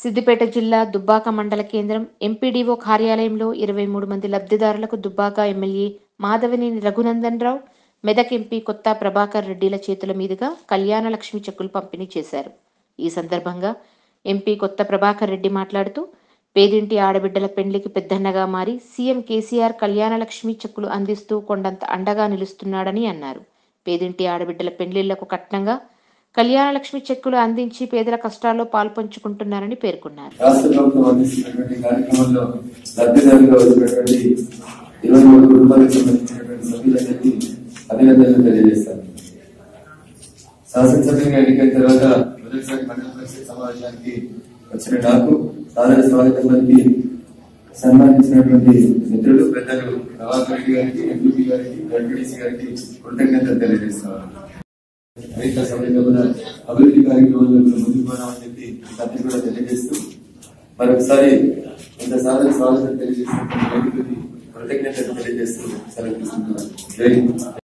సిద్దిపేట జిల్లా దుబ్బాక మండల కేంద్రం ఎంపీడీఓ కార్యాలయంలో ఇరవై మూడు మంది లబ్ధిదారులకు దుబ్బాక ఎమ్మెల్యే మాధవనేని రఘునందన్ రావు మెదక్ ఎంపీ కొత్త ప్రభాకర్ రెడ్డిల చేతుల మీదుగా కళ్యాణ లక్ష్మి చెక్కులు పంపిణీ చేశారు ఈ సందర్భంగా ఎంపీ కొత్త ప్రభాకర్ రెడ్డి మాట్లాడుతూ పేదింటి ఆడబిడ్డల పెండ్లికి పెద్దన్నగా మారి సీఎం కేసీఆర్ కళ్యాణ లక్ష్మి చెక్కులు అందిస్తూ కొండంత అండగా నిలుస్తున్నాడని అన్నారు పేదింటి ఆడబిడ్డల పెండ్లిళ్లకు కట్నంగా కళ్యాణ లక్ష్మి చెక్కులు అందించి పేదల కష్టాల్లో పాల్పంచుకుంటున్నారని పేర్కొన్నారు రాష్ట్ర ప్రభుత్వం అందిస్తున్నటువంటి కార్యక్రమంలో లబ్ధిదారులుగా వచ్చినటువంటి ఇరవై మూడు కుటుంబాలకు సంబంధించినటువంటి సభ్యులందరికీ అభినందనలు తెలియజేస్తాను శాసనసభ్యులుగా ఎన్నికైన తర్వాత మొదటిసారి మండల పరిషత్ సమావేశానికి వచ్చిన నాకు సాదర స్వాగతం పలికి సన్మానించినటువంటి మిత్రులు పెద్దలు ప్రభాకర్ రెడ్డి గారికి ఎంపీ గారికి ఎంపీడీసీ గారికి కృతజ్ఞతలు తెలియజేస్తున్నాను రైతుల సమయంలో అభివృద్ధి కార్యక్రమాల్లో కూడా ముందుకు పోదామని చెప్పి అందరికీ కూడా తెలియజేస్తూ మరొకసారి ఇంత సాధన స్వాగతం తెలియజేస్తున్నటువంటి రైతులకి కృతజ్ఞతలు తెలియజేస్తూ సెలవు తీసుకుంటున్నాను జై హింద్.